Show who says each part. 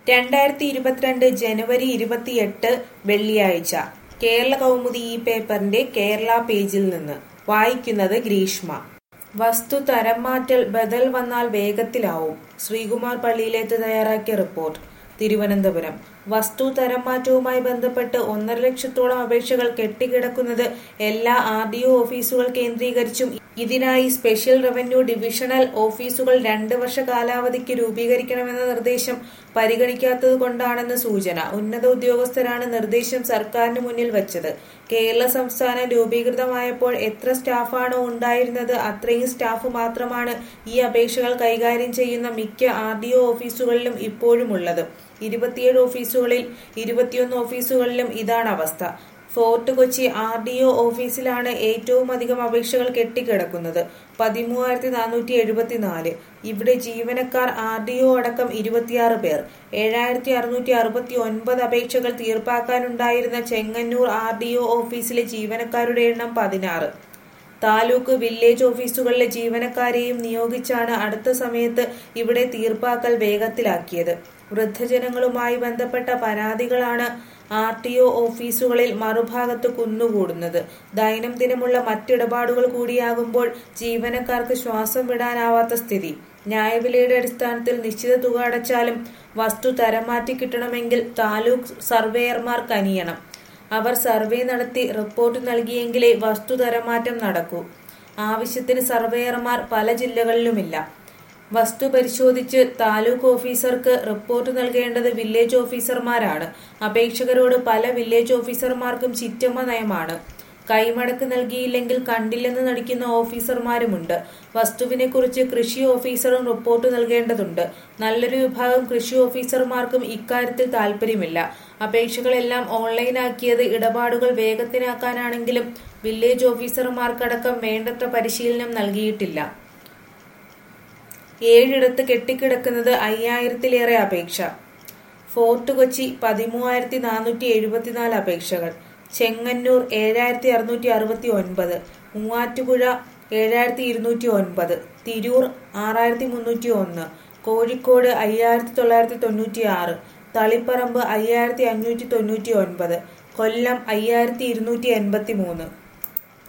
Speaker 1: രണ്ടായിരത്തി ഇരുപത്തിരണ്ട് ജനുവരി ഇരുപത്തിയെട്ട് വെള്ളിയാഴ്ച കേരള കൗമുദി ഈ പേപ്പറിന്റെ കേരള പേജിൽ നിന്ന് വായിക്കുന്നത് ഗ്രീഷ്മ വസ്തു തരം മാറ്റൽ ബദൽ വന്നാൽ വേഗത്തിലാവും ശ്രീകുമാർ പള്ളിയിലേത്ത് തയ്യാറാക്കിയ റിപ്പോർട്ട് തിരുവനന്തപുരം വസ്തു തരം മാറ്റവുമായി ബന്ധപ്പെട്ട് ഒന്നര ലക്ഷത്തോളം അപേക്ഷകൾ കെട്ടിക്കിടക്കുന്നത് എല്ലാ ആർ ഡി ഒ ഓഫീസുകൾ കേന്ദ്രീകരിച്ചും ഇതിനായി സ്പെഷ്യൽ റവന്യൂ ഡിവിഷണൽ ഓഫീസുകൾ രണ്ട് വർഷ കാലാവധിക്ക് രൂപീകരിക്കണമെന്ന നിർദ്ദേശം പരിഗണിക്കാത്തത് കൊണ്ടാണെന്ന് സൂചന ഉന്നത ഉദ്യോഗസ്ഥരാണ് നിർദ്ദേശം സർക്കാരിന് മുന്നിൽ വച്ചത് കേരള സംസ്ഥാനം രൂപീകൃതമായപ്പോൾ എത്ര സ്റ്റാഫാണോ ഉണ്ടായിരുന്നത് അത്രയും സ്റ്റാഫ് മാത്രമാണ് ഈ അപേക്ഷകൾ കൈകാര്യം ചെയ്യുന്ന മിക്ക ആർ ഡി ഒ ഓഫീസുകളിലും ഇപ്പോഴും ഉള്ളത് ഇരുപത്തിയേഴ് ഓഫീസുകളിൽ ഇരുപത്തിയൊന്ന് ഓഫീസുകളിലും ഇതാണ് അവസ്ഥ fort Kochi R D O ഓഫീസിലാണ് ഏറ്റവും അധികം അപേക്ഷകൾ കെട്ടിക്കിടക്കുന്നത് പതിമൂവായിരത്തി നാനൂറ്റി എഴുപത്തിനാല് ഇവിടെ ജീവനക്കാർ ആർ ഡി ഒ അടക്കം ഇരുപത്തിയാറ് പേർ ഏഴായിരത്തി അറുന്നൂറ്റി അറുപത്തി ഒൻപത് അപേക്ഷകൾ തീർപ്പാക്കാനുണ്ടായിരുന്ന ചെങ്ങന്നൂർ ആർ ഡി ഒ ഓഫീസിലെ ജീവനക്കാരുടെ എണ്ണം പതിനാറ് താലൂക്ക് വില്ലേജ് ഓഫീസുകളിലെ ജീവനക്കാരെയും നിയോഗിച്ചാണ് അടുത്ത സമയത്ത് ഇവിടെ തീർപ്പാക്കൽ വേഗത്തിലാക്കിയത് വൃദ്ധജനങ്ങളുമായി ബന്ധപ്പെട്ട പരാതികളാണ് ആർ ടി ഒ ഓഫീസുകളിൽ മറുഭാഗത്ത് കുന്നുകൂടുന്നത് ദൈനംദിനമുള്ള മറ്റിടപാടുകൾ കൂടിയാകുമ്പോൾ ജീവനക്കാർക്ക് ശ്വാസം വിടാനാവാത്ത സ്ഥിതി ന്യായവിലയുടെ അടിസ്ഥാനത്തിൽ നിശ്ചിത തുക അടച്ചാലും വസ്തു തരം മാറ്റി കിട്ടണമെങ്കിൽ താലൂക്ക് സർവേയർമാർ കനിയണം അവർ സർവേ നടത്തി റിപ്പോർട്ട് നൽകിയെങ്കിലേ വസ്തു തരമാറ്റം നടക്കൂ ആവശ്യത്തിന് സർവേയർമാർ പല ജില്ലകളിലുമില്ല വസ്തു പരിശോധിച്ച് താലൂക്ക് ഓഫീസർക്ക് റിപ്പോർട്ട് നൽകേണ്ടത് വില്ലേജ് ഓഫീസർമാരാണ് അപേക്ഷകരോട് പല വില്ലേജ് ഓഫീസർമാർക്കും ചിറ്റമ്മ നയമാണ് കൈമടക്ക് നൽകിയില്ലെങ്കിൽ കണ്ടില്ലെന്ന് നടിക്കുന്ന ഓഫീസർമാരുമുണ്ട് വസ്തുവിനെക്കുറിച്ച് കൃഷി ഓഫീസറും റിപ്പോർട്ട് നൽകേണ്ടതുണ്ട് നല്ലൊരു വിഭാഗം കൃഷി ഓഫീസർമാർക്കും ഇക്കാര്യത്തിൽ താല്പര്യമില്ല അപേക്ഷകളെല്ലാം ഓൺലൈനാക്കിയത് ഇടപാടുകൾ വേഗത്തിനാക്കാനാണെങ്കിലും വില്ലേജ് ഓഫീസർമാർക്കടക്കം വേണ്ടത്ര പരിശീലനം നൽകിയിട്ടില്ല ഏഴിടത്ത് കെട്ടിക്കിടക്കുന്നത് അയ്യായിരത്തിലേറെ അപേക്ഷ ഫോർട്ട് കൊച്ചി പതിമൂവായിരത്തി നാനൂറ്റി എഴുപത്തിനാല് അപേക്ഷകൾ ചെങ്ങന്നൂർ ഏഴായിരത്തി അറുന്നൂറ്റി അറുപത്തി ഒൻപത് മൂവാറ്റുപുഴ ഏഴായിരത്തി ഇരുന്നൂറ്റി ഒൻപത് തിരൂർ ആറായിരത്തി മുന്നൂറ്റി ഒന്ന് കോഴിക്കോട് അയ്യായിരത്തി തൊള്ളായിരത്തി തൊണ്ണൂറ്റി ആറ് തളിപ്പറമ്പ് അയ്യായിരത്തി അഞ്ഞൂറ്റി തൊണ്ണൂറ്റി ഒൻപത് കൊല്ലം അയ്യായിരത്തി ഇരുന്നൂറ്റി എൺപത്തി മൂന്ന്